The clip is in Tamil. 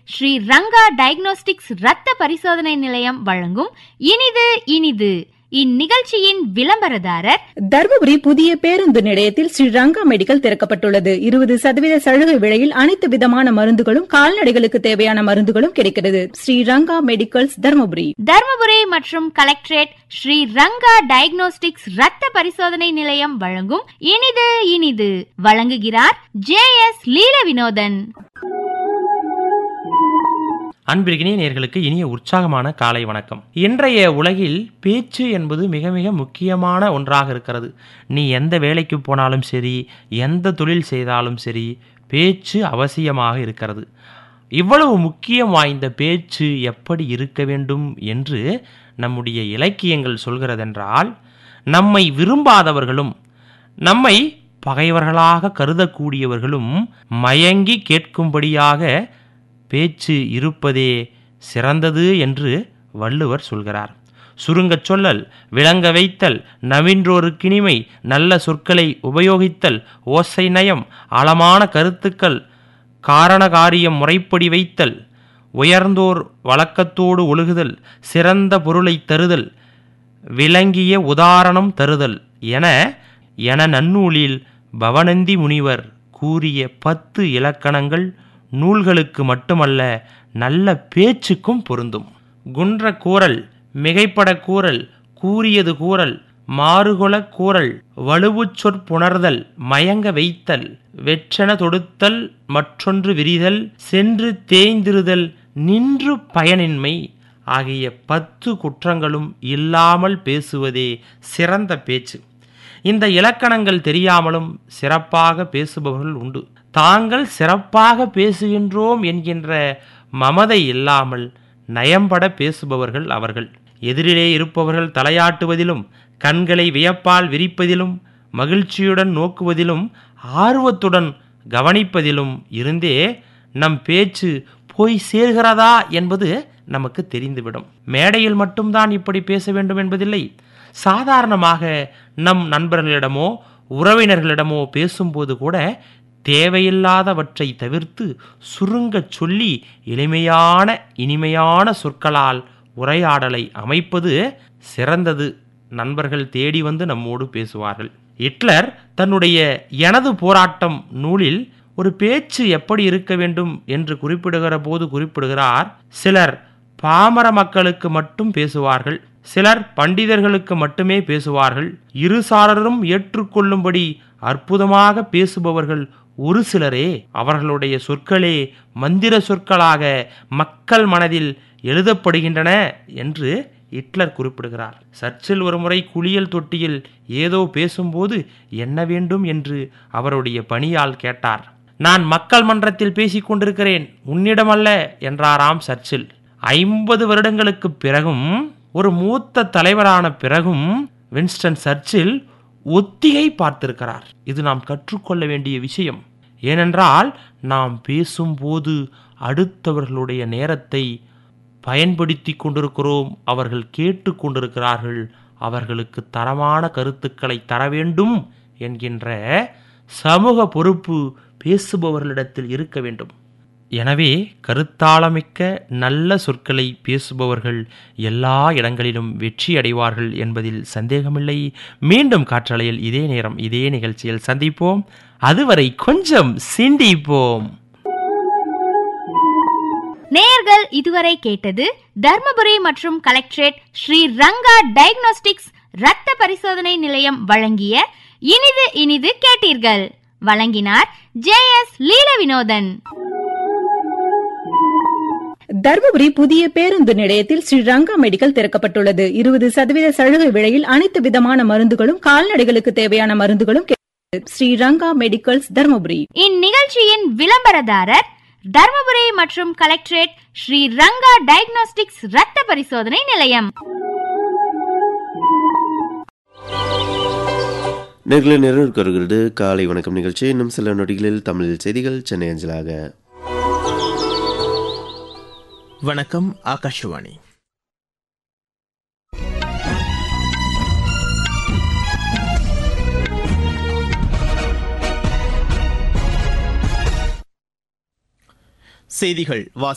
ஸ்ரீ ரங்கா டயக்னோஸ்டிக்ஸ் இரத்த பரிசோதனை நிலையம் வழங்கும் இனிது இனிது இந்நிகழ்ச்சியின் விளம்பரதாரர் தருமபுரி புதிய பேருந்து நிலையத்தில் ஸ்ரீ ரங்கா மெடிக்கல் திறக்கப்பட்டுள்ளது இருபது சதவீத சலுகை விலையில் அனைத்து விதமான மருந்துகளும் கால்நடைகளுக்கு தேவையான மருந்துகளும் கிடைக்கிறது ஸ்ரீ ரங்கா மெடிக்கல்ஸ் தருமபுரி தர்மபுரி மற்றும் கலெக்டரேட் ஸ்ரீ ரங்கா டயக்னோஸ்டிக்ஸ் இரத்த பரிசோதனை நிலையம் வழங்கும் இனிது இனிது வழங்குகிறார் ஜே எஸ் லீல வினோதன் அன்பிற்கினிய நேர்களுக்கு இனிய உற்சாகமான காலை வணக்கம் இன்றைய உலகில் பேச்சு என்பது மிக மிக முக்கியமான ஒன்றாக இருக்கிறது நீ எந்த வேலைக்கு போனாலும் சரி எந்த தொழில் செய்தாலும் சரி பேச்சு அவசியமாக இருக்கிறது இவ்வளவு முக்கியம் வாய்ந்த பேச்சு எப்படி இருக்க வேண்டும் என்று நம்முடைய இலக்கியங்கள் சொல்கிறதென்றால் நம்மை விரும்பாதவர்களும் நம்மை பகைவர்களாக கருதக்கூடியவர்களும் மயங்கி கேட்கும்படியாக பேச்சு இருப்பதே சிறந்தது என்று வள்ளுவர் சொல்கிறார் சுருங்கச் சொல்லல் விளங்க வைத்தல் நவின்றோருக்கினிமை நல்ல சொற்களை உபயோகித்தல் ஓசை நயம் ஆழமான கருத்துக்கள் காரண காரியம் முறைப்படி வைத்தல் உயர்ந்தோர் வழக்கத்தோடு ஒழுகுதல் சிறந்த பொருளை தருதல் விளங்கிய உதாரணம் தருதல் என என நன்னூலில் பவனந்தி முனிவர் கூறிய பத்து இலக்கணங்கள் நூல்களுக்கு மட்டுமல்ல நல்ல பேச்சுக்கும் பொருந்தும் குன்ற கூறல் மிகைப்பட கூறல் கூறியது கூறல் மாறுகொளக் கூறல் வலுவுச் சொற்புணர்தல் மயங்க வைத்தல் வெற்றென தொடுத்தல் மற்றொன்று விரிதல் சென்று தேய்ந்திருதல் நின்று பயனின்மை ஆகிய பத்து குற்றங்களும் இல்லாமல் பேசுவதே சிறந்த பேச்சு இந்த இலக்கணங்கள் தெரியாமலும் சிறப்பாக பேசுபவர்கள் உண்டு தாங்கள் சிறப்பாக பேசுகின்றோம் என்கின்ற மமதை இல்லாமல் நயம்பட பேசுபவர்கள் அவர்கள் எதிரிலே இருப்பவர்கள் தலையாட்டுவதிலும் கண்களை வியப்பால் விரிப்பதிலும் மகிழ்ச்சியுடன் நோக்குவதிலும் ஆர்வத்துடன் கவனிப்பதிலும் இருந்தே நம் பேச்சு போய் சேர்கிறதா என்பது நமக்கு தெரிந்துவிடும் மேடையில் மட்டும்தான் இப்படி பேச வேண்டும் என்பதில்லை சாதாரணமாக நம் நண்பர்களிடமோ உறவினர்களிடமோ பேசும்போது கூட தேவையில்லாதவற்றை தவிர்த்து சுருங்கச் சொல்லி எளிமையான இனிமையான சொற்களால் உரையாடலை அமைப்பது சிறந்தது நண்பர்கள் தேடி வந்து நம்மோடு பேசுவார்கள் ஹிட்லர் தன்னுடைய எனது போராட்டம் நூலில் ஒரு பேச்சு எப்படி இருக்க வேண்டும் என்று குறிப்பிடுகிற போது குறிப்பிடுகிறார் சிலர் பாமர மக்களுக்கு மட்டும் பேசுவார்கள் சிலர் பண்டிதர்களுக்கு மட்டுமே பேசுவார்கள் இருசாரரும் ஏற்றுக்கொள்ளும்படி அற்புதமாக பேசுபவர்கள் ஒரு சிலரே அவர்களுடைய சொற்களே மந்திர சொற்களாக மக்கள் மனதில் எழுதப்படுகின்றன என்று ஹிட்லர் குறிப்பிடுகிறார் சர்ச்சில் ஒருமுறை குளியல் தொட்டியில் ஏதோ பேசும்போது என்ன வேண்டும் என்று அவருடைய பணியால் கேட்டார் நான் மக்கள் மன்றத்தில் பேசிக் கொண்டிருக்கிறேன் உன்னிடமல்ல என்றாராம் சர்ச்சில் ஐம்பது வருடங்களுக்கு பிறகும் ஒரு மூத்த தலைவரான பிறகும் வின்ஸ்டன் சர்ச்சில் ஒத்திகை பார்த்திருக்கிறார் இது நாம் கற்றுக்கொள்ள வேண்டிய விஷயம் ஏனென்றால் நாம் பேசும்போது அடுத்தவர்களுடைய நேரத்தை பயன்படுத்தி கொண்டிருக்கிறோம் அவர்கள் கேட்டு கொண்டிருக்கிறார்கள் அவர்களுக்கு தரமான கருத்துக்களை தர வேண்டும் என்கின்ற சமூக பொறுப்பு பேசுபவர்களிடத்தில் இருக்க வேண்டும் எனவே கருத்தாளமிக்க நல்ல சொற்களை பேசுபவர்கள் எல்லா இடங்களிலும் வெற்றி அடைவார்கள் என்பதில் சந்தேகமில்லை மீண்டும் காற்றலையில் இதே நேரம் இதே நிகழ்ச்சியில் சந்திப்போம் அதுவரை கொஞ்சம் சிந்திப்போம் நேயர்கள் இதுவரை கேட்டது தர்மபுரி மற்றும் கலெக்டரேட் ஸ்ரீ ரங்கா டயக்னோஸ்டிக்ஸ் இரத்த பரிசோதனை நிலையம் வழங்கிய இனிது இனிது கேட்டீர்கள் வழங்கினார் ஜே எஸ் லீல வினோதன் தருமபுரி புதிய பேருந்து நிலையத்தில் ஸ்ரீ ரங்கா மெடிக்கல் திறக்கப்பட்டுள்ளது இருபது சதவீத சலுகை விலையில் அனைத்து விதமான மருந்துகளும் கால்நடைகளுக்கு தேவையான மருந்துகளும் கிடைக்கிறது. ஸ்ரீ ரங்கா மெடிக்கல்ஸ் தருமபுரி இந்நிகழ்ச்சியின் விளம்பரதாரர் தர்மபுரி மற்றும் கலெக்டரேட் ஸ்ரீ ரங்கா டயக்னோஸ்டிக்ஸ் இரத்த பரிசோதனை நிலையம் நேர்களை நிறைவுக்கு வருகிறது காலை வணக்கம் நிகழ்ச்சி இன்னும் சில நொடிகளில் தமிழ் செய்திகள் சென்னை அஞ்சலாக வணக்கம் ஆகாஷவாணி செய்திகள் வாசி